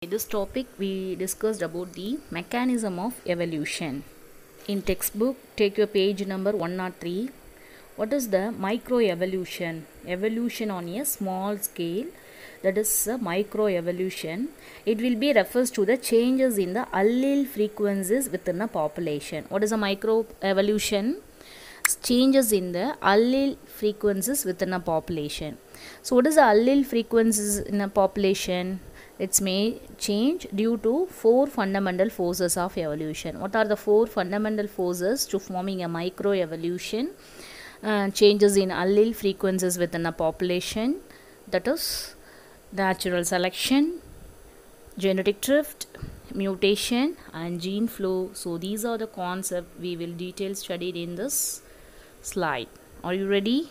In this topic, we discussed about the mechanism of evolution. In textbook, take your page number 103. What is the microevolution? Evolution on a small scale, that is a microevolution. It will be refers to the changes in the allele frequencies within a population. What is a microevolution? Changes in the allele frequencies within a population. So, what is the allele frequencies in a population? It may change due to four fundamental forces of evolution. What are the four fundamental forces to forming a microevolution? Uh, changes in allele frequencies within a population, that is natural selection, genetic drift, mutation, and gene flow. So, these are the concepts we will detail studied in this slide. Are you ready?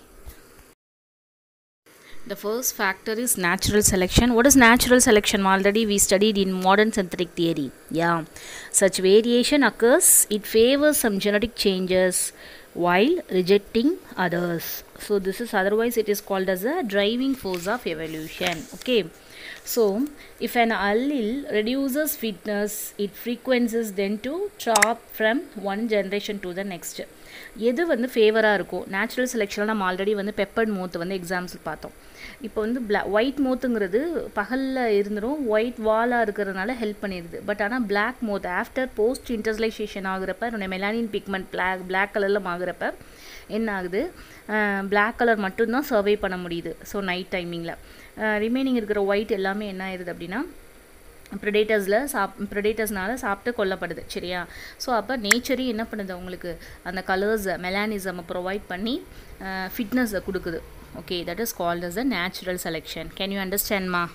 The first factor is natural selection. What is natural selection? Already we studied in modern synthetic theory. Yeah. Such variation occurs, it favors some genetic changes while rejecting others. So this is otherwise it is called as a driving force of evolution. Okay. So if an allele reduces fitness, it frequencies then to drop from one generation to the next. எது வந்து ஃபேவராக இருக்கும் natural செலெக்ஷனில் நம்ம already வந்து பெப்பர்ட் மோத்து வந்து example பார்த்தோம் இப்போ வந்து பிளா ஒயிட் மோத்துங்கிறது பகலில் இருந்துடும் ஒயிட் வாலாக இருக்கிறதுனால ஹெல்ப் பண்ணிடுது பட் ஆனால் black moth after post industrialisation ஆகுறப்ப என்னுடைய மெலானின் பிக்மெண்ட் பிளாக் பிளாக் கலரில் ஆகுறப்ப என்ன ஆகுது பிளாக் கலர் மட்டும்தான் சர்வே பண்ண முடியுது ஸோ நைட் டைமிங்கில் ரிமைனிங் இருக்கிற ஒயிட் எல்லாமே என்ன ஆயிடுது அப்படின்னா ப்ரிடேட்டர்ஸில் சாப் ப்ரிடேட்டர்ஸ்னால சாப்பிட்டு கொல்லப்படுது சரியா ஸோ அப்போ நேச்சரே என்ன பண்ணுது அவங்களுக்கு அந்த கலர்ஸை மெலானிசமை ப்ரொவைட் பண்ணி ஃபிட்னஸை கொடுக்குது okay that is called as a natural selection can you understand ma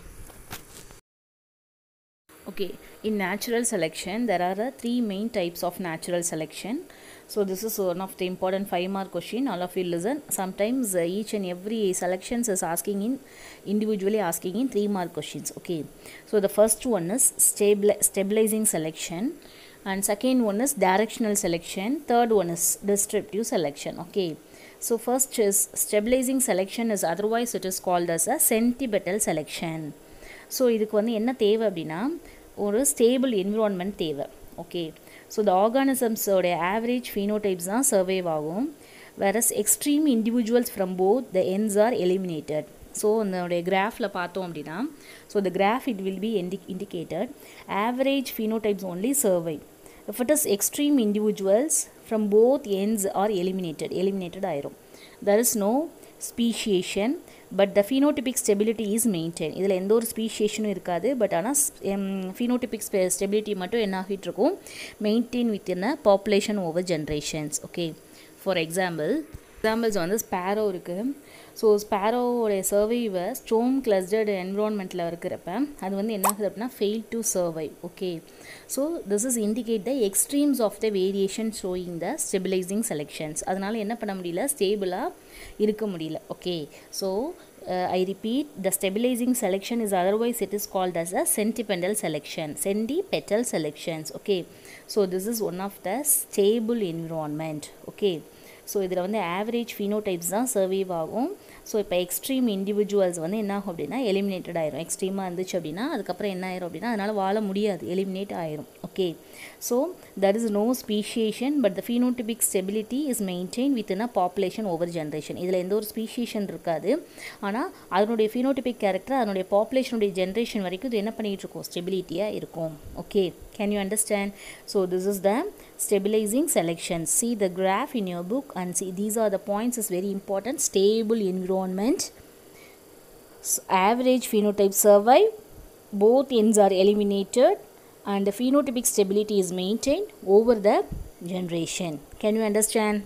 okay in natural selection there are uh, three main types of natural selection so this is one of the important five mark question all of you listen sometimes uh, each and every selections is asking in individually asking in three mark questions okay so the first one is stable stabilizing selection and second one is directional selection third one is descriptive selection okay so first is stabilizing selection is otherwise it is called as a centripetal selection so இதுக்கு வந்து என்ன தேவை அப்படின்னா ஒரு stable environment தேவை okay so இந்த ஆர்கானிசம்ஸோடைய average phenotypes தான் சர்வைவ் ஆகும் whereas extreme individuals from both the ends are eliminated so அதனுடைய கிராஃபில் பார்த்தோம் அப்படின்னா so the graph it will be indi indicated average phenotypes only survive if it is extreme individuals from both ends are eliminated eliminated ஆயிரும் there is no speciation but the phenotypic stability is maintain இதில் எந்த ஒரு ஸ்பீஷியேஷனும் இருக்காது but ஆனால் ஃபினோட்டிபிக் stability மட்டும் என்ன ஆகிட்டு இருக்கும் maintain with in a population over generations okay for example examples வந்து ஸ்பேரோ இருக்குது ஸோ ஸ்பேரோவோடைய சர்வைவை ஸ்டோம் கிளஸ்டர்டு என்விரான்மெண்ட்டில் இருக்கிறப்ப அது வந்து என்ன ஆகுது அப்படின்னா fail to survive okay so this is indicate the extremes of the variation showing the stabilising selections அதனால் என்ன பண்ண முடியல ஸ்டேபிளாக இருக்க முடியல okay so I repeat the stabilising selection is otherwise it is called as a centripetal selection சென்டிபெட்டல் selections okay so this is one of the stable environment okay so இதில் வந்து average ஃபினோடைப்ஸ் தான் சர்வைவ் ஆகும் ஸோ இப்போ extreme individuals வந்து என்ன ஆகும் அப்படின்னா eliminated ஆயிரும் எக்ஸ்ட்ரீமாக இருந்துச்சு அப்படின்னா அதுக்கப்புறம் என்ன ஆயிரும் அப்படின்னா அதனால் வாழ முடியாது எலிமினேட் ஆயிரும் okay so that is no speciation but the phenotypic stability is maintain with in a population over generation இதில் எந்த ஒரு ஸ்பீஷியேஷன் இருக்காது ஆனால் அதனுடைய ஃபினோட்டிபிக் கேரக்டர் அதனுடைய பாப்புலேஷனுடைய ஜென்ரேஷன் வரைக்கும் இது என்ன பண்ணிகிட்டு இருக்கும் ஸ்டெபிலிட்டியாக இருக்கும் okay can you understand so this is the stabilizing selection see the graph in your book and see these are the points is very important stable environment so average phenotype survive both ends are eliminated and the phenotypic stability is maintained over the generation can you understand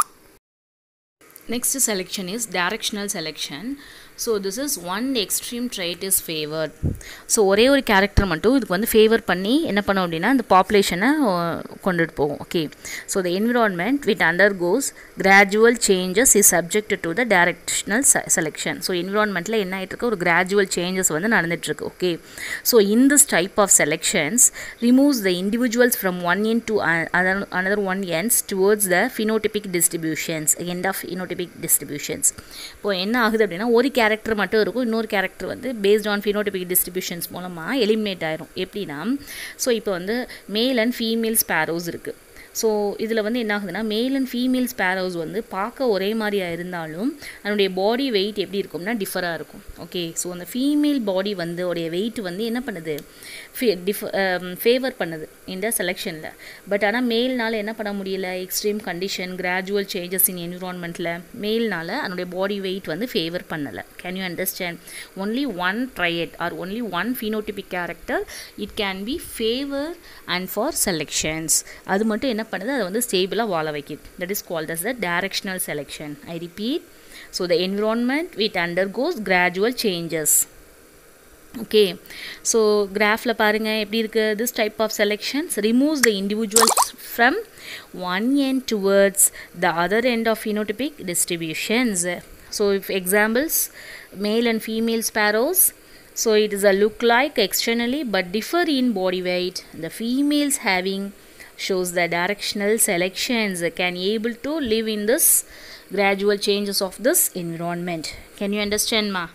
next selection is directional selection so this is one extreme trait is favoured so ஒரே ஒரு character மட்டும் இதுக்கு வந்து favour பண்ணி என்ன பண்ணோம் அப்படின்னா இந்த பாப்புலேஷனை கொண்டுட்டு போகும் okay so the environment with undergoes gradual changes is subject to the directional selection so என்விரான்மெண்ட்டில் என்ன ஆகிட்டு இருக்கு ஒரு கிராஜுவல் சேஞ்சஸ் வந்து நடந்துட்டுருக்கு okay so in this type of selections removes the individuals from one end to another one ends towards the phenotypic distributions end of phenotypic distributions இப்போ என்ன ஆகுது அப்படின்னா ஒரு கேரக்டர் மட்டும் இருக்கும் இன்னொரு கேரக்டர் வந்து பேஸ்ட் ஆன் ஃபினோடிபிக் டிஸ்ட்ரிபியூஷன்ஸ் மூலமாக எலிமினேட் ஆயிரும் எப்படின்னா ஸோ இப்போ வந்து மேல் அண்ட் ஃபீமேல் ஸ்பேரோஸ் இருக்குது ஸோ இதில் வந்து என்ன ஆகுதுன்னா மேல் அண்ட் ஃபீமேல் ஸ்பேரோஸ் வந்து பார்க்க ஒரே மாதிரியாக இருந்தாலும் அதனுடைய பாடி வெயிட் எப்படி இருக்கும்னா டிஃபராக இருக்கும் ஓகே ஸோ அந்த ஃபீமேல் பாடி வந்து உடைய வெயிட் வந்து என்ன பண்ணுது டிஃப ஃபேவர் பண்ணுது இந்த செலெக்ஷனில் பட் ஆனால் மேல்னால் என்ன பண்ண முடியல extreme condition gradual changes in என்விரான்மெண்ட்டில் மேல்னால் அதனுடைய பாடி வெயிட் வந்து ஃபேவர் பண்ணலை can you understand only one trait or only one phenotypic character it can be favour and for selections அது மட்டும் என்ன பண்ணுது அதை வந்து ஸ்டேபிளாக வாழ வைக்கிது that is called as the directional selection I repeat so the environment with undergoes gradual changes okay so கிராஃபில் பாருங்கள் எப்படி இருக்குது this type of selections removes the individuals from one end towards the other end of phenotypic distributions so if examples male and female sparrows so it is a look like externally but differ in body weight the females having shows the directional selections can able to live in this gradual changes of this environment can you understand ma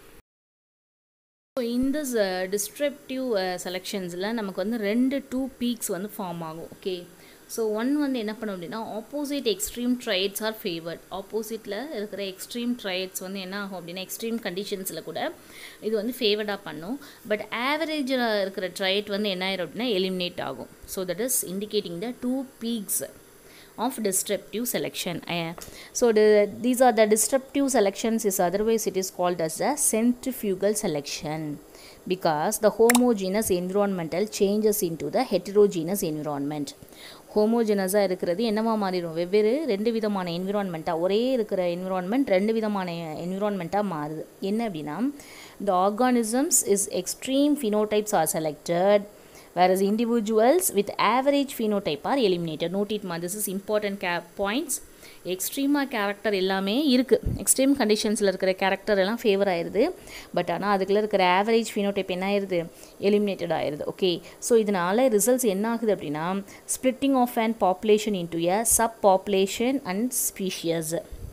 so இந்த disruptive செலெக்ஷன்ஸில் நமக்கு வந்து ரெண்டு two peaks வந்து form ஆகும் okay so one வந்து என்ன பண்ணும் அப்படின்னா opposite extreme traits are favoured ஆப்போசிட்டில் இருக்கிற எக்ஸ்ட்ரீம் ட்ரைட்ஸ் வந்து என்ன ஆகும் அப்படின்னா எக்ஸ்ட்ரீம் கண்டிஷன்ஸில் கூட இது வந்து ஃபேவர்டாக பண்ணும் பட் ஆவரேஜில் இருக்கிற ட்ரைட் வந்து என்ன ஆயிரும் அப்படின்னா எலிமினேட் ஆகும் so that is indicating the two peaks of disruptive selection. Uh, so the, these are the disruptive selections is otherwise it is called as a centrifugal selection because the homogeneous environmental changes into the heterogeneous environment. ஹோமோஜினஸாக இருக்கிறது என்னவா மாறிடும் வெவ்வேறு ரெண்டு விதமான என்விரான்மெண்ட்டாக ஒரே இருக்கிற environment ரெண்டு விதமான என்விரான்மெண்ட்டாக மாறுது என்ன அப்படின்னா the organisms is extreme phenotypes are selected whereas individuals with average phenotype are eliminated note it ma this is important ca- points எக்ஸ்ட்ரீமாக கேரக்டர் எல்லாமே இருக்குது எக்ஸ்ட்ரீம் கண்டிஷன்ஸில் இருக்கிற கேரக்டர் எல்லாம் ஃபேவர் ஆயிடுது பட் ஆனால் அதுக்குள்ளே இருக்கிற ஆவரேஜ் ஃபினோடைப் என்ன ஆயிடுது எலிமினேட்டட் ஆயிடுது ஓகே ஸோ இதனால் ரிசல்ட்ஸ் என்ன ஆகுது அப்படின்னா splitting off and population into a sub population and species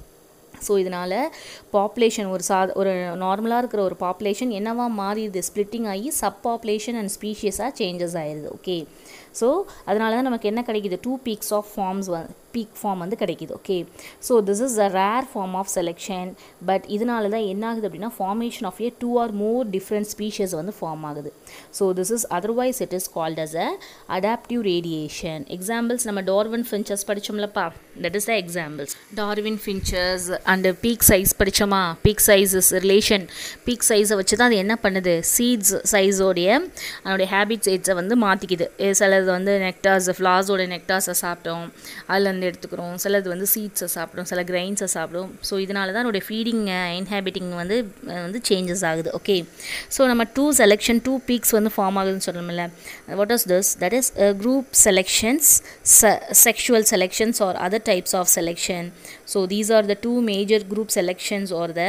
so இதனால் பாப்புலேஷன் ஒரு சா ஒரு நார்மலாக இருக்கிற ஒரு பாப்புலேஷன் என்னவா மாறிடுது ஸ்ப்ளிட்டிங் ஆகி சப் பாப்புலேஷன் அண்ட் ஸ்பீஷியஸாக சேஞ்சஸ் ஆயிடுது ஓகே ஸோ அதனால தான் நமக்கு என்ன கிடைக்குது டூ பீக்ஸ் ஆஃப் ஃபார்ம்ஸ் வ பீக் ஃபார்ம் வந்து கிடைக்குது okay so this is a rare form of selection but இதனால தான் என்ன ஆகுது அப்படின்னா formation of a two or more different species வந்து ஃபார்ம் ஆகுது so this is otherwise it is called as a adaptive radiation examples நம்ம Darwin finches படித்தோம்லப்பா that is the examples Darwin finches and beak size படித்தோமா beak size is relation beak சைஸை வச்சு தான் அது என்ன பண்ணுது சீட்ஸ் சைஸோடைய அதனுடைய ஹேபிட் சைட்ஸை வந்து மாற்றிக்குது சிலது வந்து நெக்டார்ஸ் ஃப்ளார்ஸோட நெக்டார்ஸை சாப்பிட்டோம் அதுலேருந்து எடுத்துக்கிறோம் சிலது வந்து சீட்ஸை சாப்பிடும் சில கிரைன்ஸை சாப்பிடும் ஸோ இதனால தான் அதனுடைய ஃபீடிங் இன்ஹேபிட்டிங் வந்து வந்து சேஞ்சஸ் ஆகுது ஓகே ஸோ நம்ம டூ செலெக்ஷன் டூ பீக்ஸ் வந்து ஃபார்ம் ஆகுதுன்னு சொல்லணும்ல what is this that is group selections sexual selections or other types of selection so these are the two major group selections are the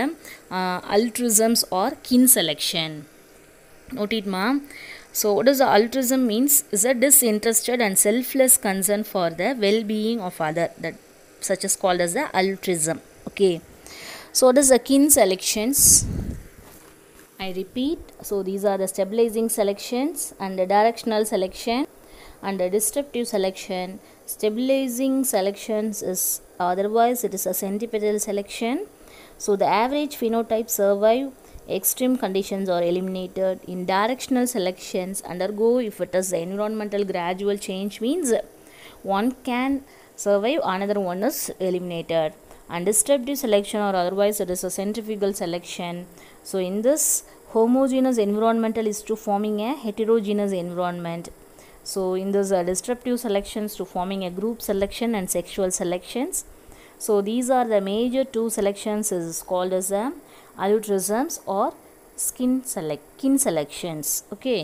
altruisms or kin selection note it ma so what does the altruism means is a disinterested and selfless concern for the well-being of other that such is called as the altruism okay so what is the kin selections i repeat so these are the stabilizing selections and the directional selection and the disruptive selection stabilizing selections is otherwise it is a centripetal selection so the average phenotype survive extreme conditions are eliminated in directional selections undergo if it is the environmental gradual change means one can survive another one is eliminated and disruptive selection or otherwise it is a centrifugal selection so in this homogeneous environmental is to forming a heterogeneous environment so in this uh, disruptive selections to forming a group selection and sexual selections so these are the major two selections is called as a altruisms or skin select kin selections okay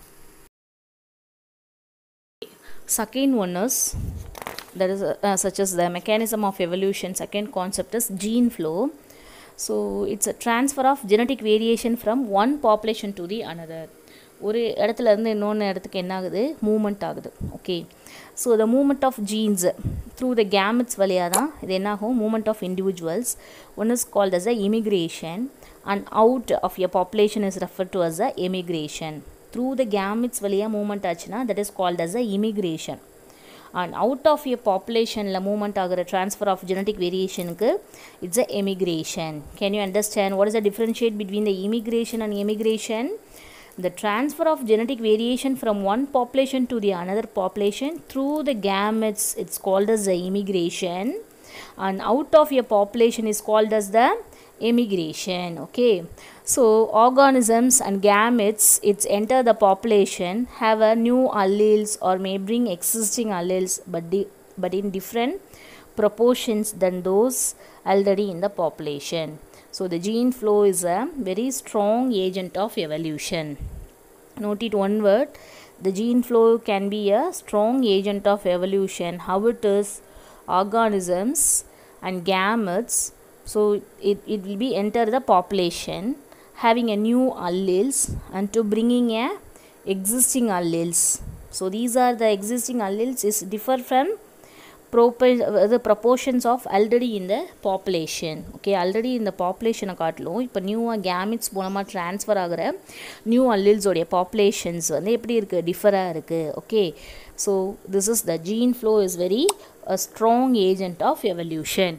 second one is that is uh, such as the mechanism of evolution second concept is gene flow so it's a transfer of genetic variation from one population to the another ஒரு இடத்துல இருந்து இன்னொன்று இடத்துக்கு என்ன ஆகுது movement ஆகுது okay so the movement of genes through the gametes வழியாக தான் இது என்னாகும் movement of individuals one is called as a immigration and out of a population is referred to as a emigration through the gametes வழியாக movement ஆச்சுன்னா that is called as a immigration and out of a populationல movement ஆகிற transfer of genetic variationக்கு it's a emigration can you understand what is the differentiate between the immigration and emigration the transfer of genetic variation from one population to the another population through the gametes it's called as the immigration and out of a population is called as the emigration okay so organisms and gametes it's enter the population have a new alleles or may bring existing alleles but di- but in different proportions than those already in the population so the gene flow is a very strong agent of evolution note it one word the gene flow can be a strong agent of evolution how it is organisms and gametes so it, it will be enter the population having a new alleles and to bringing a existing alleles so these are the existing alleles is differ from proper- the proportions of already in the population okay already in the population காட்டிலும் இப்போ நியூவாக gametes மூலமாக transfer ஆகிற new அல்லில்ஸோடைய populations வந்து எப்படி இருக்குது டிஃபராக இருக்குது okay so this is the gene flow is very a strong agent of evolution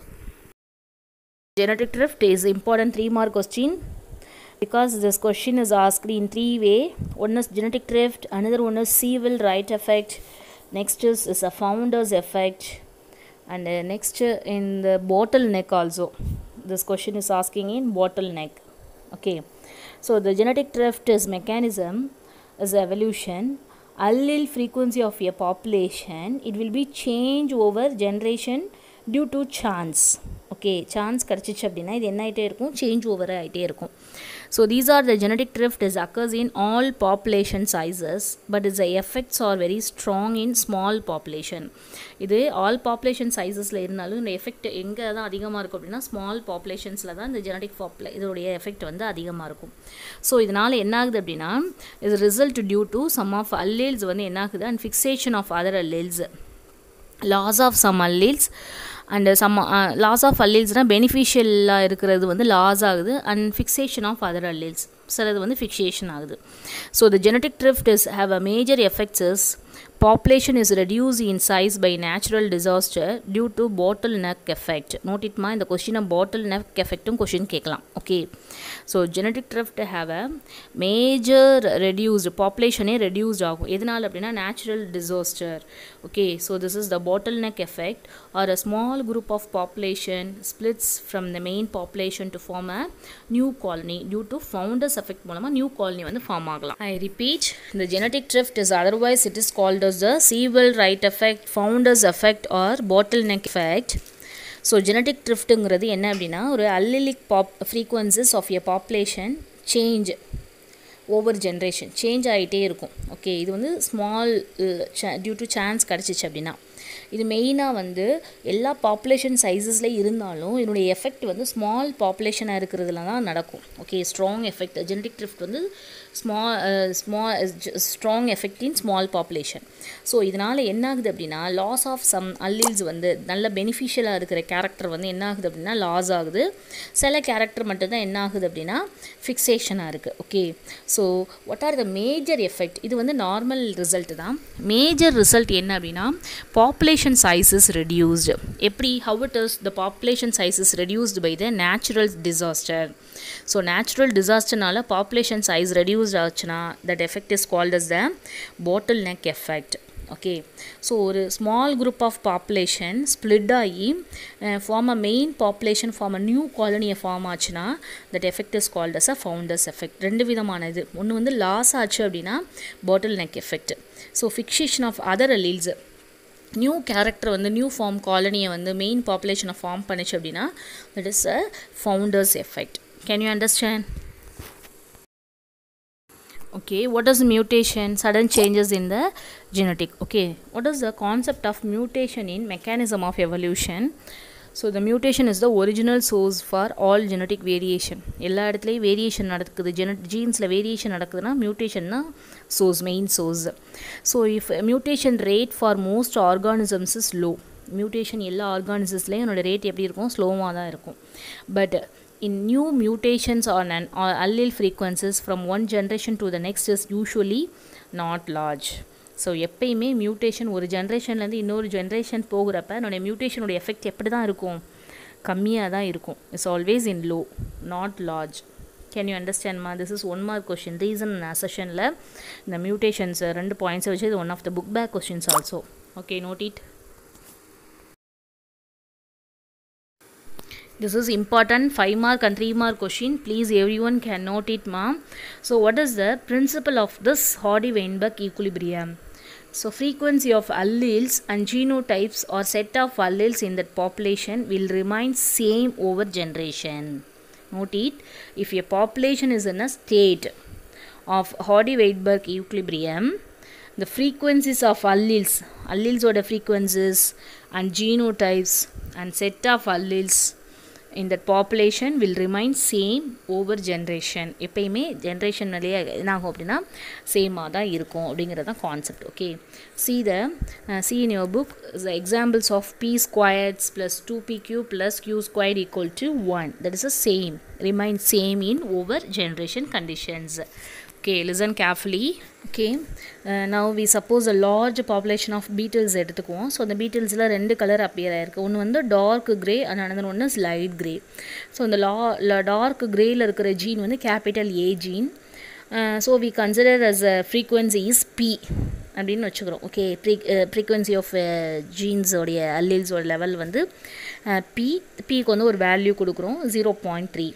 genetic drift is important three mark question because this question is asked in three way one is genetic drift another one is Sewell right effect next is, is a founders effect and uh, next uh, in the bottleneck also this question is asking in bottleneck okay so the genetic drift is mechanism is evolution allele frequency of a population it will be change over generation due to chance okay chance கிடச்சிச்சு அப்படின்னா இது என்ன ஆகிட்டே இருக்கும் change over ஆகிட்டே இருக்கும் so these are the genetic drift is occurs in all population sizes but is the effects are very strong in small population இது all population சைஸஸில் இருந்தாலும் இந்த எஃபெக்ட் எங்கே தான் அதிகமாக இருக்கும் அப்படின்னா ஸ்மால் பாப்புலேஷன்ஸில் தான் இந்த ஜெனடிக் பாப்புலே இதோடைய எஃபெக்ட் வந்து அதிகமாக இருக்கும் ஸோ இதனால் என்ன ஆகுது அப்படின்னா இது result due to some of alleles வந்து என்ன ஆகுது and fixation of other alleles loss of some alleles and some loss of அல்லீல்ஸ்னால் பெனிஃபிஷியலாக இருக்கிறது வந்து லாஸ் ஆகுது and fixation of other alleles சிலது வந்து ஃபிக்ஸேஷன் ஆகுது so the genetic drift is have a major effects is population is reduced in size by natural disaster due to bottleneck effect note it ma இந்த question bottleneck effect question கேட்கலாம் okay so genetic drift have a major reduced population reduced ஆகும் எதனால் அப்படின்னா natural disaster okay so this is the bottleneck effect or a small group of population splits from the main population to form a new colony due to founders effect மூலமாக new colony வந்து form ஆகலாம் I repeat the genetic drift is otherwise it is called as the Sewell Wright effect, founders effect or bottleneck effect. So genetic ட்ரிஃப்ட்டுங்கிறது என்ன அப்படின்னா ஒரு allelic pop frequencies of a population change over generation change ஆகிட்டே இருக்கும் okay இது வந்து small due to chance கிடச்சிச்சு அப்படின்னா இது மெயினாக வந்து எல்லா பாப்புலேஷன் சைஸஸில் இருந்தாலும் இதனுடைய எஃபெக்ட் வந்து ஸ்மால் பாப்புலேஷனாக இருக்கிறதுல தான் நடக்கும் okay strong effect genetic drift வந்து ஸ்மால் ஸ்மா strong effect in small population so இதனால் என்ன ஆகுது அப்படின்னா லாஸ் ஆஃப் சம் அல்லீல்ஸ் வந்து நல்ல பெனிஃபிஷியலாக இருக்கிற கேரக்டர் வந்து என்ன ஆகுது அப்படின்னா லாஸ் ஆகுது சில கேரக்டர் மட்டும்தான் என்ன ஆகுது அப்படின்னா ஃபிக்ஸேஷனாக இருக்குது okay so what are the major effect இது வந்து நார்மல் ரிசல்ட் தான் மேஜர் ரிசல்ட் என்ன அப்படின்னா பாப்புலேஷன் சைஸ் இஸ் ரெடியூஸ்டு எப்படி how it is the population size is reduced by the natural disaster so natural டிசாஸ்டர்னால பாப்புலேஷன் சைஸ் ரெடியூஸ்ட் ஆச்சுன்னா that effect is called as the bottleneck effect okay so ஒரு small group of population split ஆகி form a main population form a new காலனியை form ஆச்சுன்னா that effect is called as a founders effect ரெண்டு விதமான இது ஒன்று வந்து loss ஆச்சு அப்படின்னா bottleneck effect so fixation of other alleles new character வந்து நியூ ஃபார்ம் காலனியை வந்து மெயின் பாப்புலேஷனை ஃபார்ம் பண்ணிச்சு அப்படின்னா that is a founders effect can you understand okay what is mutation sudden changes in the genetic okay what is the concept of mutation in mechanism of evolution so the mutation is the original source for all genetic variation எல்லா இடத்துலையும் variation நடக்குது ஜென ஜீன்ஸில் variation நடக்குதுன்னா mutation தான் source main source so if mutation rate for most organisms is low mutation எல்லா ஆர்கானிசஸ்லேயும் என்னோடய ரேட் எப்படி இருக்கும் ஸ்லோவாக தான் இருக்கும் but in new mutations on an or allele frequencies from one generation to the next is usually not large so எப்பயுமே mutation ஒரு ஜென்ரேஷன்லேருந்து இன்னொரு ஜென்ரேஷன் போகிறப்ப என்னுடைய மியூட்டேஷனுடைய எஃபெக்ட் எப்படி தான் இருக்கும் கம்மியாக தான் இருக்கும் it's always in low not large can you அண்டர்ஸ்டாண்ட்மா this is one mark question reason செஷனில் இந்த மியூட்டேஷன்ஸ் ரெண்டு பாயிண்ட்ஸை வச்சு இது one of the book back questions also okay note it this is important 5 mark and 3 mark question please everyone can note it ma'am so what is the principle of this hardy weinberg equilibrium so frequency of alleles and genotypes or set of alleles in that population will remain same over generation note it if a population is in a state of hardy weinberg equilibrium the frequencies of alleles alleles or the frequencies and genotypes and set of alleles in that population will remain same over generation எப்பயுமே ஜென்ரேஷன்லேயே என்ன ஆகும் அப்படின்னா சேமாக தான் இருக்கும் அப்படிங்கிறது தான் concept okay see the see in your book the examples of p squares plus two p q plus q square equal to one that is a same remain same in over generation conditions okay listen carefully okay uh, now we suppose a large population of beetles எடுத்துக்குவோம் so அந்த பீட்டில்ஸில் ரெண்டு colour appear ஆயிருக்கு ஒன்று வந்து dark grey and another ஒன்று is light grey so இந்த லா டார்க் கிரேயில் இருக்கிற ஜீன் வந்து capital A gene so we consider as a frequency is p அப்படின்னு வச்சுக்கிறோம் ஓகே ப்ரீ ஃப்ரீக்வன்சி ஆஃப் ஜீன்ஸோடைய அல்லில்ஸோட லெவல் வந்து பி பிக்கு வந்து ஒரு வேல்யூ கொடுக்குறோம் ஜீரோ பாயிண்ட் த்ரீ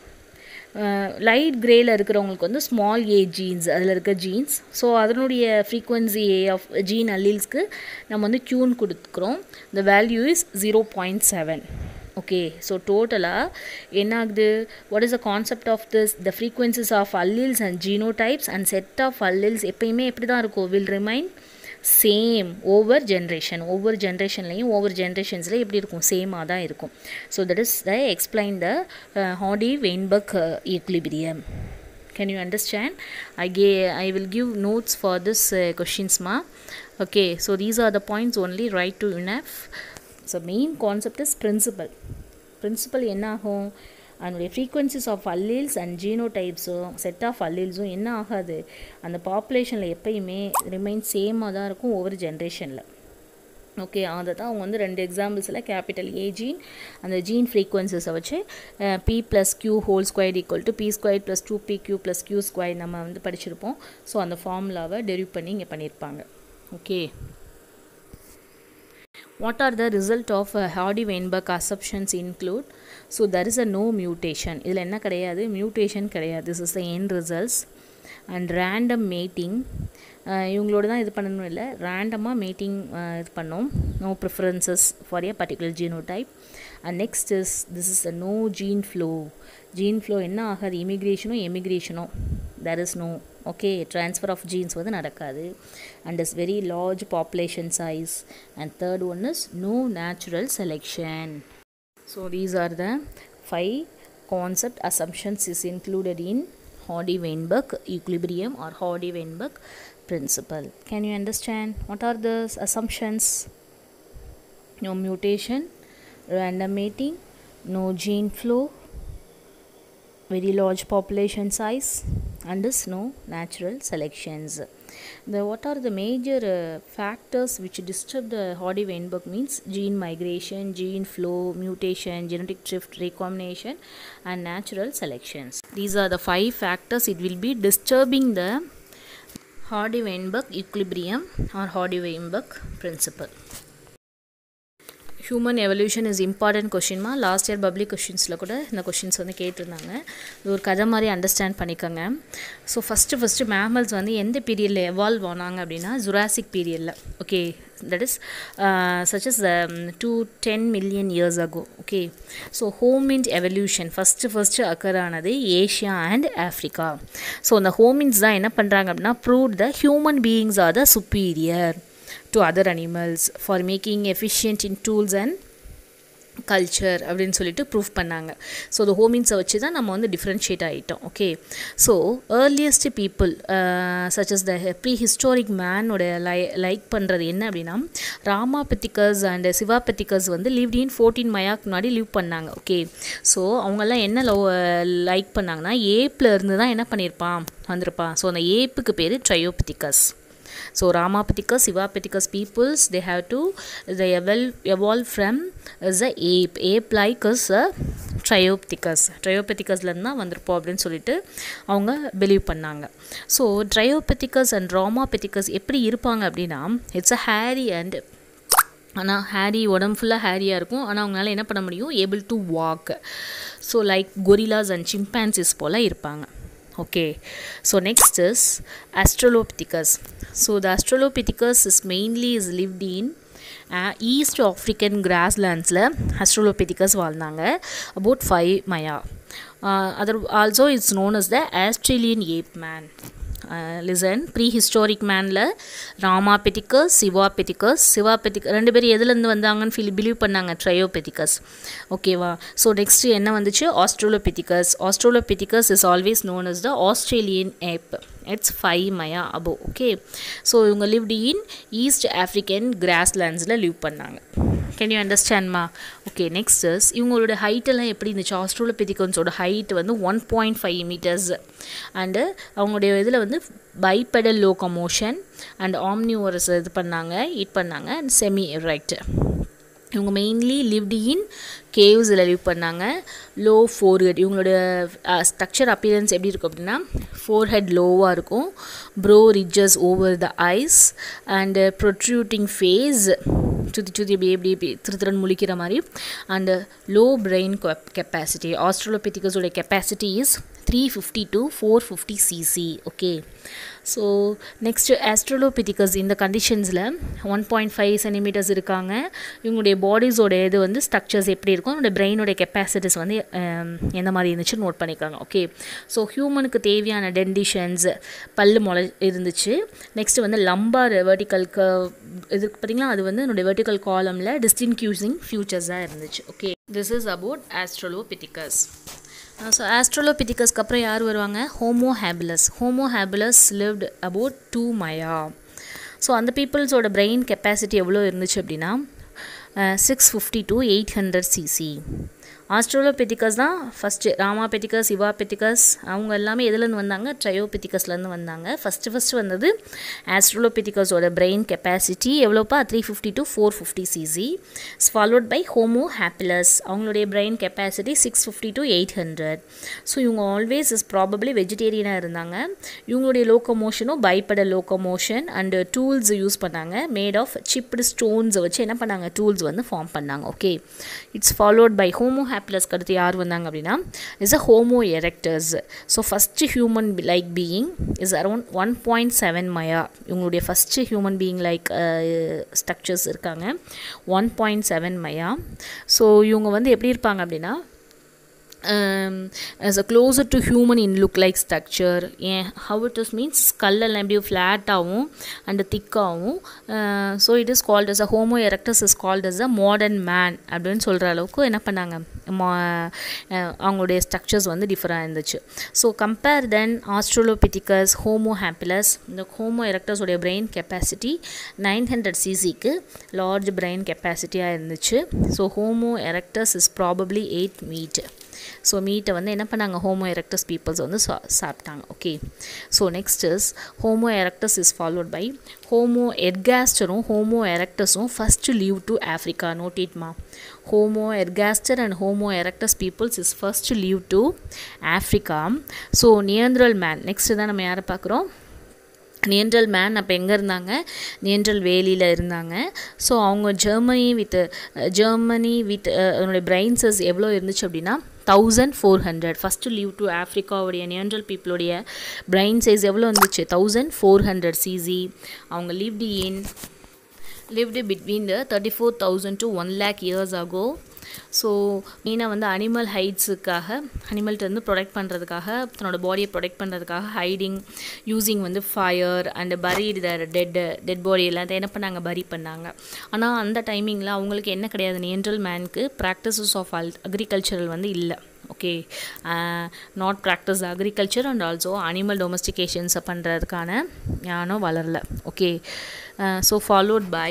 லைட் கிரேயில் இருக்கிறவங்களுக்கு வந்து ஸ்மால் ஏ ஜீன்ஸ் அதில் இருக்க ஜீன்ஸ் ஸோ அதனுடைய ஃப்ரீக்வன்சி ஆஃப் ஜீன் அல்லீல்ஸ்க்கு நம்ம வந்து க்யூன் கொடுக்குறோம் the value is zero point seven okay so டோட்டலாக என்ன ஆகுது what is the concept of this the frequencies of alleles and genotypes and set of alleles எப்பயுமே எப்படி தான் இருக்கும் will remain same over generation ஒவ்வொரு ஜென்ரேஷன்லேயும் ஒவ்வொரு ஜென்ரேஷன்ஸில் எப்படி இருக்கும் சேமாக தான் இருக்கும் so that is the explain the Hardy Weinberg equilibrium can you understand i gave i will give notes for this uh, questions ma okay so these are the points only write to enough so main concept is principle principle என்ன ஆகும் அதனுடைய frequencies of alleles and ஜீனோடைப்ஸும் set of அல்லீல்ஸும் என்ன ஆகாது அந்த பாப்புலேஷனில் எப்பயுமே remain சேமாக தான் இருக்கும் ஒவ்வொரு ஜென்ரேஷனில் ஓகே அதை தான் அவங்க வந்து ரெண்டு எக்ஸாம்பிள்ஸில் கேபிட்டல் ஏ ஜீன் அந்த ஜீன் ஃப்ரீக்வன்சிஸை வச்சு p plus q whole square equal to p square plus two p q plus q square நம்ம வந்து படிச்சிருப்போம் ஸோ அந்த ஃபார்முலாவை டெரிவ் பண்ணி இங்கே பண்ணியிருப்பாங்க okay what are the result of uh, hardy weinberg assumptions include so there is a no mutation இதில் என்ன கிடையாது மியூட்டேஷன் கிடையாது this is the end results and random mating இவங்களோட தான் இது பண்ணணும் இல்லை ரேண்டமாக மீட்டிங் இது பண்ணோம் no preferences for a particular genotype and next is this is a no gene flow gene flow என்ன ஆகாது இமிக்ரேஷனோ எமிக்ரேஷனோ there is no okay transfer of genes வந்து நடக்காது and is very large population size and third one is no natural selection so these are the five concept assumptions is included in Hardy-Weinberg equilibrium or Hardy-Weinberg principle. Can you understand what are the assumptions? No mutation, random mating, no gene flow, very large population size, and is no natural selections. The what are the major uh, factors which disturb the Hardy-Weinberg means gene migration, gene flow, mutation, genetic drift, recombination, and natural selections. These are the five factors. It will be disturbing the Hardy-Weinberg equilibrium or Hardy-Weinberg principle. Human evolution is important கொஷின்மா last year public கொஷின்ஸில் கூட இந்த questions வந்து கேட்டிருந்தாங்க இது ஒரு கதை மாதிரி அண்டர்ஸ்டாண்ட் பண்ணிக்கோங்க ஸோ ஃபஸ்ட்டு ஃபஸ்ட்டு மேமல்ஸ் வந்து எந்த பீரியடில் எவால்வ் ஆனாங்க அப்படின்னா ஜுராசிக் பீரியடில் okay that is such is two ten million years ago okay so hominid evolution first first occur ஆனது ஏஷியா அண்ட் ஆஃப்ரிக்கா ஸோ அந்த ஹோமின்ஸ் தான் என்ன பண்ணுறாங்க அப்படின்னா prove the human beings are the superior to other animals for making efficient in tools and culture அப்படின்னு சொல்லிட்டு prove பண்ணாங்க so the ஹோமின்ஸை வச்சு தான் நம்ம வந்து டிஃப்ரென்ஷியேட் ஆகிட்டோம் okay so earliest people such as the prehistoric மேனோட லை லைக் பண்ணுறது என்ன அப்படின்னா ராமாபத்திகஸ் அண்ட் சிவாபத்திகஸ் வந்து லிவ்ட் இன் ஃபோர்டீன் மயாக்கு முன்னாடி லிவ் பண்ணாங்க ஓகே ஸோ அவங்கெல்லாம் என்ன லவ் லைக் பண்ணாங்கன்னா ஏப்பில் இருந்து தான் என்ன பண்ணியிருப்பான் வந்திருப்பான் ஸோ அந்த ஏப்புக்கு பேர் ட்ரையோபத்திகஸ் so ramapithecus sivapithecus peoples they have to they evolve, evolve from as a ape ape like as a ட்ரையோப்திகஸ் ட்ரையோபெத்திகஸ்லேருந்து தான் வந்திருப்போம் அப்படின்னு சொல்லிட்டு அவங்க பிலீவ் பண்ணாங்க ஸோ ட்ரையோபெத்திகஸ் அண்ட் ராமாபெத்திகஸ் எப்படி இருப்பாங்க அப்படின்னா இட்ஸ் அ ஹேரி அண்ட் ஆனால் ஹேரி உடம்பு ஃபுல்லாக ஹேரியாக இருக்கும் ஆனால் அவங்களால என்ன பண்ண முடியும் able to walk so like gorillas and chimpanzees போல் இருப்பாங்க okay so next is australopithecus so the australopithecus is mainly is lived in east African கிராஸ்லேண்ட்ஸில் ஆஸ்ட்ரோலோபெதிகஸ் வாழ்ந்தாங்க about five mya other also it's known as the Australian ape man listen prehistoric மேனில் Ramapithecus Sivapithecus Sivapithecus ரெண்டு பேரும் எதுலேருந்து வந்தாங்கன்னு feel believe பண்ணாங்க ட்ரையோபெத்திகஸ் ஓகேவா so next என்ன வந்துச்சு Australopithecus Australopithecus is always known as the Australian ape it's five mya ago okay so இவங்க லிவ்டு இன் ஈஸ்ட் ஆஃப்ரிக்கன் கிராஸ்லேண்ட்ஸில் லிவ் பண்ணாங்க கேன் யூ அண்டர்ஸ்டாண்ட்மா ஓகே நெக்ஸ்ட் இஸ் இவங்களோட ஹைட்டெல்லாம் எப்படி இருந்துச்சு ஆஸ்ட்ரோலோபெத்திகன்ஸோட ஹைட் வந்து one point five metres and அவங்களுடைய இதில் வந்து பைபெடல் லோகமோஷன் அண்ட் ஆம்னிவரஸ் இது பண்ணாங்க இட் பண்ணாங்க அண்ட் செமி எரைட் இவங்க மெயின்லி லிவ்டு இன் கேவ்ஸில் லிவ் பண்ணாங்க லோ ஃபோர்ஹெட் இவங்களோட ஸ்ட்ரக்சர் அப்பியரன்ஸ் எப்படி இருக்கும் அப்படின்னா ஃபோர்ஹெட் லோவாக இருக்கும் brow ridges over the eyes and protruding face சுற்றி சுற்றி இப்படி எப்படி இப்படி திரு திருன்னு முழிக்கிற மாதிரி அண்டு லோ பிரெயின் கெப்பாசிட்டி ஆஸ்ட்ரோலோபெத்திகஸோட capacity is three fifty to four fifty cc okay so next Australopithecus இந்த கண்டிஷன்ஸில் ஒன் பாயிண்ட் ஃபைவ் சென்டிமீட்டர்ஸ் இருக்காங்க இவங்களுடைய பாடிஸோட இது வந்து ஸ்ட்ரக்சர்ஸ் எப்படி இருக்கும் அவங்களோட பிரெயினோட கெப்பாசிட்டிஸ் வந்து எந்த மாதிரி இருந்துச்சு நோட் பண்ணிக்காங்க ஓகே ஸோ ஹியூமனுக்கு தேவையான டென்டிஷன்ஸ் பல்லு முளை இருந்துச்சு நெக்ஸ்ட்டு வந்து லம்பார் வெர்டிக்கல் இது பார்த்தீங்களா அது வந்து என்னுடைய வெர்டிக்கல் காலமில் டிஸ்டின்க்யூசிங் ஃபியூச்சர்ஸாக இருந்துச்சு okay this is about Australopithecus so ஆஸ்ட்ரோலோபிதிகஸ்க்கு அப்புறம் யார் வருவாங்க Homo habilis Homo habilis lived about two MYA so அந்த பீப்புள்ஸோட பிரெயின் கெப்பாசிட்டி எவ்வளோ இருந்துச்சு அப்படின்னா six fifty to eight hundred cc Australopithecus தான் ஃபஸ்ட்டு ராமாபெத்திகஸ் சிவாபெத்திகஸ் அவங்க எல்லாமே எதுலேருந்து வந்தாங்க ட்ரையோபெத்திகஸ்லேருந்து வந்தாங்க ஃபஸ்ட்டு ஃபஸ்ட்டு வந்தது ஆஸ்ட்ரோலோபெத்திகஸோட பிரெயின் கெப்பாசிட்டி எவ்வளோப்பா three fifty to four fifty cc followed by Homo habilis அவங்களுடைய brain capacity six fifty to eight hundred so இவங்க ஆல்வேஸ் இஸ் ப்ராபப்ளி வெஜிடேரியனாக இருந்தாங்க இவங்களுடைய லோக்கமோஷனும் bipedal locomotion and tools use பண்ணாங்க மேட் ஆஃப் சிப்டு ஸ்டோன்ஸை வச்சு என்ன பண்ணாங்க டூல்ஸ் வந்து ஃபார்ம் பண்ணாங்க okay it's followed by Homo ஹேப்லஸ்க்கு அடுத்து யார் வந்தாங்க அப்படின்னா is a Homo erectus so first human like being is around one point seven MYA இவங்களுடைய first human being like structures இருக்காங்க one point seven MYA so இவங்க வந்து எப்படி இருப்பாங்க அப்படின்னா as a closer to human in look like structure ஏன் how it is means ஸ்கல்லெல்லாம் எப்படி ஃப்ளாட்டாகவும் அண்ட் திக்காகவும் so it is called as a Homo erectus is called as a modern man அப்படின்னு சொல்கிற அளவுக்கு என்ன பண்ணாங்க அவங்களுடைய ஸ்ட்ரக்சர்ஸ் வந்து டிஃபராக இருந்துச்சு so compare then Australopithecus Homo habilis இந்த ஹோமோ எரக்டஸோடைய பிரெயின் கெப்பாசிட்டி நைன் ஹண்ட்ரட் சிசிக்கு லார்ஜ் பிரெயின் கெப்பாசிட்டியாக இருந்துச்சு so Homo erectus is probably ate meat so மீட்டை வந்து என்ன பண்ணாங்க ஹோமோ எரக்டஸ் பீப்புள்ஸ் வந்து சா சாப்பிட்டாங்க okay so next is Homo erectus is followed by Homo எர்காஸ்டரும் ஹோமோ எரக்டஸும் ஃபஸ்ட்டு லீவ் டு ஆஃப்ரிக்கா நோட்டிட்மா Homo ergaster and Homo erectus peoples is first leave to Africa so Neanderthal man next தான் நம்ம யாரை பார்க்குறோம் நியன்ட்ரல் மேன் அப்போ எங்கே இருந்தாங்க நியன்ட்ரல் வேலியில் இருந்தாங்க ஸோ அவங்க ஜெர்மனி வித் ஜெர்மனி வித் அதனுடைய பிரெயின்சஸ் எவ்வளோ இருந்துச்சு அப்படின்னா thousand four hundred first leave to ஆஃப்ரிக்காவுடைய நியன்ட்ரல் பீப்புளுடைய பிரெயின் சைஸ் எவ்வளோ இருந்துச்சு தௌசண்ட் ஃபோர் ஹண்ட்ரட் சிசி அவங்க lived in lived between the 34,000 to 1 lakh years ago so மெயினாக வந்து அனிமல் ஹைட்ஸுக்காக அனிமல்கிட்ட ப்ரொடெக்ட் பண்ணுறதுக்காக தன்னோட பாடியை ப்ரொடெக்ட் பண்ணுறதுக்காக ஹைடிங் யூஸிங் வந்து fire and buried the dead dead body எல்லாத்தையும் என்ன பண்ணாங்க பரி பண்ணாங்க ஆனால் அந்த டைமிங்கில் அவங்களுக்கு என்ன கிடையாது நியன்ட்ரல் மேனுக்கு ப்ராக்டிசஸ் ஆஃப் அல் அக்ரிகல்ச்சரல் வந்து இல்லை okay not practice agriculture and also animal டொமஸ்டிகேஷன்ஸை பண்ணுறதுக்கான ஞானம் வளரல okay so followed by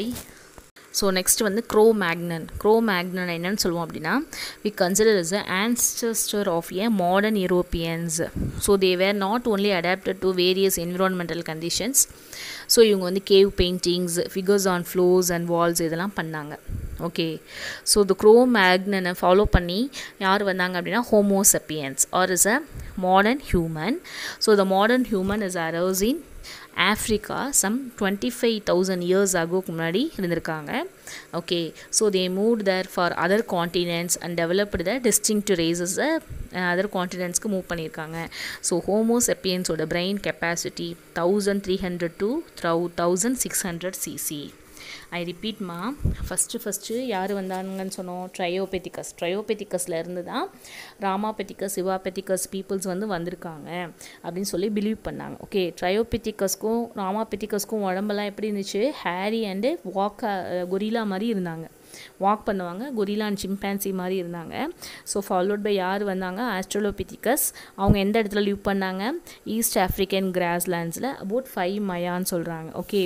so next வந்து க்ரோ மேக்னன் க்ரோ மேக்னன் என்னன்னு சொல்லுவோம் அப்படின்னா we consider is ancestor of a modern Europeans so they were not only adapted to various environmental conditions so இவங்க வந்து cave paintings figures on floors and walls இதெல்லாம் பண்ணாங்க okay so த grow மேக்னனை follow பண்ணி யார் வந்தாங்க அப்படின்னா Homo sapiens are is a modern human so the modern human is arose in Africa some twenty five thousand years ஆகோக்கு முன்னாடி இருந்திருக்காங்க okay so they move there for other continents and developed the distinct ரேசஸை other காண்டினென்ட்ஸ்க்கு move பண்ணியிருக்காங்க so ஹோமோசெப்பியன்ஸோட brain capacity thousand three hundred to த்ரௌ thousand six hundred cc I ரிப்பீட்மா first first யார் வந்தாங்கன்னு சொன்னோம் ட்ரையோபெத்திகஸ் ட்ரையோபெத்திகஸில் இருந்து தான் ராமாபெத்திகஸ் சிவாபெத்திகஸ் பீப்புள்ஸ் வந்து வந்திருக்காங்க அப்படின்னு சொல்லி பிலீவ் பண்ணாங்க ஓகே ட்ரையோபெத்திகஸ்க்கும் ராமாபெத்திகஸ்க்கும் உடம்பெல்லாம் எப்படி இருந்துச்சு ஹேரி அண்டு வாக்கா கொரிலா மாதிரி இருந்தாங்க வாக் பண்ணுவாங்க கொரிலா அண்ட் சிம்பான்சி மாதிரி இருந்தாங்க ஸோ ஃபாலோட் பை யார் வந்தாங்க ஆஸ்ட்ரோலோபித்திகஸ் அவங்க எந்த இடத்துல லிவ் பண்ணாங்க ஈஸ்ட் ஆஃப்ரிக்கன் கிராஸ்லேண்ட்ஸில் அபவுட் ஃபைவ் மயான்னு சொல்கிறாங்க ஓகே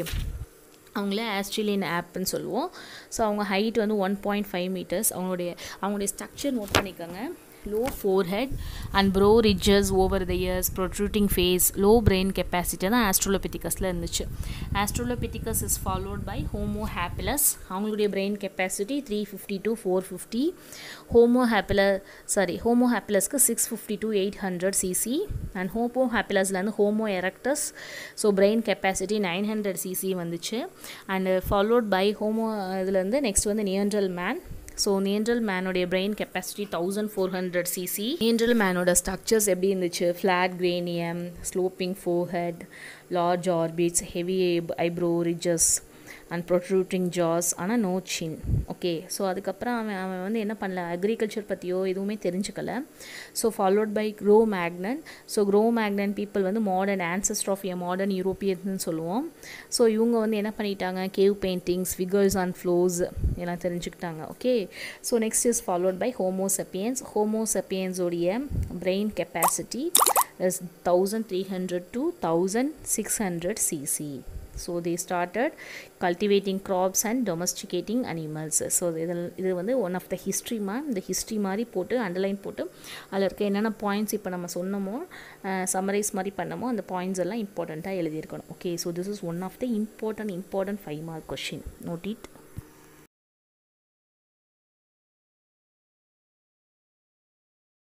அவங்கள ஆஸ்ட்ரேலியன் ஆப்னு சொல்லுவோம் ஸோ அவங்க ஹைட் வந்து ஒன் பாயிண்ட் ஃபைவ் மீட்டர்ஸ் அவங்களுடைய அவங்களுடைய ஸ்ட்ரக்சர் நோட் பண்ணிக்கோங்க low forehead and brow ridges over the ears protruding face low brain capacity தான் ஆஸ்ட்ரோலோபித்திகஸில் இருந்துச்சு Australopithecus is followed by Homo habilis அவங்களுடைய brain capacity three fifty to four fifty Homo habilis sorry Homo ஹாப்பிலஸ்க்கு six fifty to eight hundred cc and Homo ஹாப்பிலஸ்லேருந்து Homo erectus so brain capacity nine hundred cc வந்துச்சு and followed by Homo இதுலேருந்து next வந்து Neanderthal man so Neanderthal மேனோடைய brain capacity thousand four hundred cc Neanderthal மேனோட structures எப்படி இருந்துச்சு flat cranium sloping forehead large orbits heavy eyebrow ridges and protruding jaws ஆனால் no சின் okay so அதுக்கப்புறம் அவன் அவன் வந்து என்ன பண்ணல அக்ரிகல்ச்சர் பற்றியோ எதுவுமே தெரிஞ்சுக்கல so followed by Cro Magnon so Cro Magnon people வந்து modern ancestor of a modern யூரோப்பியன்ஸ்னு சொல்லுவோம் ஸோ இவங்க வந்து என்ன பண்ணிட்டாங்க cave paintings figures on floors எல்லாம் தெரிஞ்சுக்கிட்டாங்க okay so next is followed by Homo sapiens ஹோமோசெப்பியன்ஸோடைய brain capacity is thousand three hundred to thousand six hundred cc so they started cultivating crops and domesticating animals so இதில் இது வந்து one of த ஹிஸ்ட்ரிமா இந்த history மாதிரி போட்டு underline போட்டு அதில் இருக்க என்னென்ன பாயிண்ட்ஸ் இப்போ நம்ம சொன்னமோ சம்மரைஸ் மாதிரி பண்ணமோ அந்த பாயிண்ட்ஸ் எல்லாம் இம்பார்ட்டண்ட்டாக எழுதியிருக்கணும் okay so this is one of the important important five mark question note it